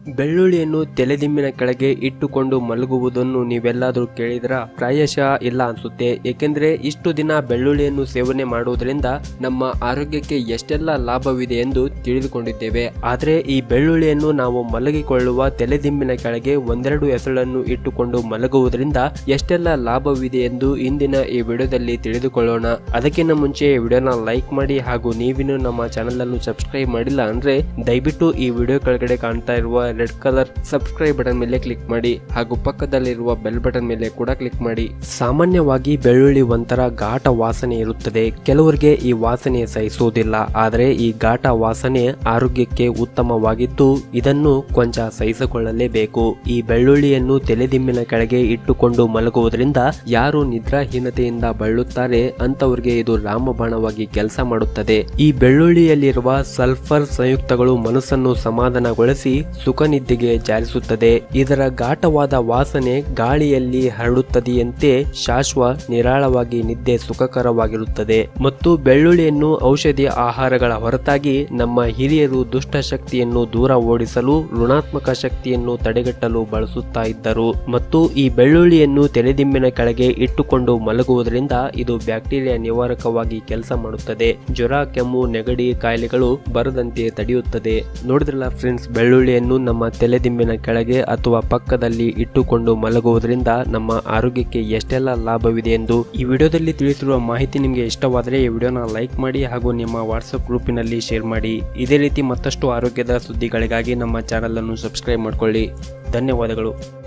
ಬೆಳ್ಳುಳ್ಳಿಯನ್ನು ತಲೆದಿಂಬಿನ ಕೆಳಗೆ ಇಟ್ಟುಕೊಂಡು ಮಲಗುವುದನ್ನು ನೀವೆಲ್ಲಾದರೂ ಕೇಳಿದ್ರ ಪ್ರಾಯಶಃ ಇಲ್ಲ ಅನ್ಸುತ್ತೆ ಏಕೆಂದ್ರೆ ಇಷ್ಟು ದಿನ ಬೆಳ್ಳುಳ್ಳಿಯನ್ನು ಸೇವನೆ ಮಾಡುವುದರಿಂದ ನಮ್ಮ ಆರೋಗ್ಯಕ್ಕೆ ಎಷ್ಟೆಲ್ಲ ಲಾಭವಿದೆ ಎಂದು ತಿಳಿದುಕೊಂಡಿದ್ದೇವೆ ಆದರೆ ಈ ಬೆಳ್ಳುಳ್ಳಿಯನ್ನು ನಾವು ಮಲಗಿಕೊಳ್ಳುವ ತಲೆದಿಂಬಿನ ಕೆಳಗೆ ಒಂದೆರಡು ಎಸಳನ್ನು ಇಟ್ಟುಕೊಂಡು ಮಲಗುವುದರಿಂದ ಎಷ್ಟೆಲ್ಲ ಲಾಭವಿದೆ ಎಂದು ಇಂದಿನ ಈ ವಿಡಿಯೋದಲ್ಲಿ ತಿಳಿದುಕೊಳ್ಳೋಣ ಅದಕ್ಕಿಂತ ಮುಂಚೆ ಈ ವಿಡಿಯೋನ ಲೈಕ್ ಮಾಡಿ ಹಾಗೂ ನೀವಿನ್ನು ನಮ್ಮ ಚಾನೆಲ್ ಅನ್ನು ಸಬ್ಸ್ಕ್ರೈಬ್ ಮಾಡಿಲ್ಲ ಅಂದ್ರೆ ದಯವಿಟ್ಟು ಈ ವಿಡಿಯೋ ಕೆಳಗಡೆ ಕಾಣ್ತಾ ಇರುವ ರೆಡ್ ಕಲರ್ ಸಬ್ಸ್ಕ್ರೈಬ್ ಬಟನ್ ಮೇಲೆ ಕ್ಲಿಕ್ ಮಾಡಿ ಹಾಗೂ ಪಕ್ಕದಲ್ಲಿರುವ ಬೆಲ್ ಬಟನ್ ಮೇಲೆ ಕೂಡ ಕ್ಲಿಕ್ ಮಾಡಿ ಸಾಮಾನ್ಯವಾಗಿ ಬೆಳ್ಳುಳ್ಳಿ ಒಂಥರ ಘಾಟ ವಾಸನೆ ಇರುತ್ತದೆ ಕೆಲವರಿಗೆ ಈ ವಾಸನೆ ಸಹಿಸುವುದಿಲ್ಲ ಆದರೆ ಈ ಘಾಟ ವಾಸನೆ ಆರೋಗ್ಯಕ್ಕೆ ಉತ್ತಮವಾಗಿದ್ದು ಇದನ್ನು ಕೊಂಚ ಸಹಿಸಿಕೊಳ್ಳಲೇಬೇಕು ಈ ಬೆಳ್ಳುಳ್ಳಿಯನ್ನು ತಲೆದಿಂಬಿನ ಕೆಳಗೆ ಇಟ್ಟುಕೊಂಡು ಮಲಗುವುದರಿಂದ ಯಾರು ನಿದ್ರಾಹೀನತೆಯಿಂದ ಬಳಲುತ್ತಾರೆ ಅಂತವರಿಗೆ ಇದು ರಾಮಬಾಣವಾಗಿ ಕೆಲಸ ಮಾಡುತ್ತದೆ ಈ ಬೆಳ್ಳುಳ್ಳಿಯಲ್ಲಿರುವ ಸಲ್ಫರ್ ಸಂಯುಕ್ತಗಳು ಮನಸ್ಸನ್ನು ಸಮಾಧಾನಗೊಳಿಸಿ ಸುಖ ನಿದ್ದೆಗೆ ಜಾರಿಸುತ್ತದೆ ಇದರ ಘಾಟವಾದ ವಾಸನೆ ಗಾಳಿಯಲ್ಲಿ ಹರಡುತ್ತದೆಯಂತೆ ಶಾಶ್ವ ನಿರಾಳವಾಗಿ ನಿದ್ದೆ ಸುಖಕರವಾಗಿರುತ್ತದೆ ಮತ್ತು ಬೆಳ್ಳುಳ್ಳಿಯನ್ನು ಔಷಧಿ ಆಹಾರಗಳ ಹೊರತಾಗಿ ನಮ್ಮ ಹಿರಿಯರು ದುಷ್ಟ ಶಕ್ತಿಯನ್ನು ದೂರ ಓಡಿಸಲು ಋಣಾತ್ಮಕ ಶಕ್ತಿಯನ್ನು ತಡೆಗಟ್ಟಲು ಬಳಸುತ್ತಾ ಇದ್ದರು ಮತ್ತು ಈ ಬೆಳ್ಳುಳ್ಳಿಯನ್ನು ತಲೆದಿಂಬಿನ ಕೆಳಗೆ ಇಟ್ಟುಕೊಂಡು ಮಲಗುವುದರಿಂದ ಇದು ಬ್ಯಾಕ್ಟೀರಿಯಾ ನಿವಾರಕವಾಗಿ ಕೆಲಸ ಮಾಡುತ್ತದೆ ಜ್ವರ ಕೆಮ್ಮು ನೆಗಡಿ ಕಾಯಿಲೆಗಳು ಬರದಂತೆ ತಡೆಯುತ್ತದೆ ನೋಡಿದ್ರಲ್ಲ ಫ್ರೆಂಡ್ಸ್ ಬೆಳ್ಳುಳ್ಳಿಯನ್ನು ನಮ್ಮ ತಲೆದಿಂಬಿನ ಕೆಳಗೆ ಅಥವಾ ಪಕ್ಕದಲ್ಲಿ ಇಟ್ಟುಕೊಂಡು ಮಲಗುವುದರಿಂದ ನಮ್ಮ ಆರೋಗ್ಯಕ್ಕೆ ಎಷ್ಟೆಲ್ಲ ಲಾಭವಿದೆ ಎಂದು ಈ ವಿಡಿಯೋದಲ್ಲಿ ತಿಳಿಸಿರುವ ಮಾಹಿತಿ ನಿಮಗೆ ಇಷ್ಟವಾದರೆ ಈ ವಿಡಿಯೋನ ಲೈಕ್ ಮಾಡಿ ಹಾಗೂ ನಿಮ್ಮ ವಾಟ್ಸಪ್ ಗ್ರೂಪಿನಲ್ಲಿ ಶೇರ್ ಮಾಡಿ ಇದೇ ರೀತಿ ಮತ್ತಷ್ಟು ಆರೋಗ್ಯದ ಸುದ್ದಿಗಳಿಗಾಗಿ ನಮ್ಮ ಚಾನಲ್ ಅನ್ನು ಸಬ್ಸ್ಕ್ರೈಬ್ ಮಾಡಿಕೊಳ್ಳಿ ಧನ್ಯವಾದಗಳು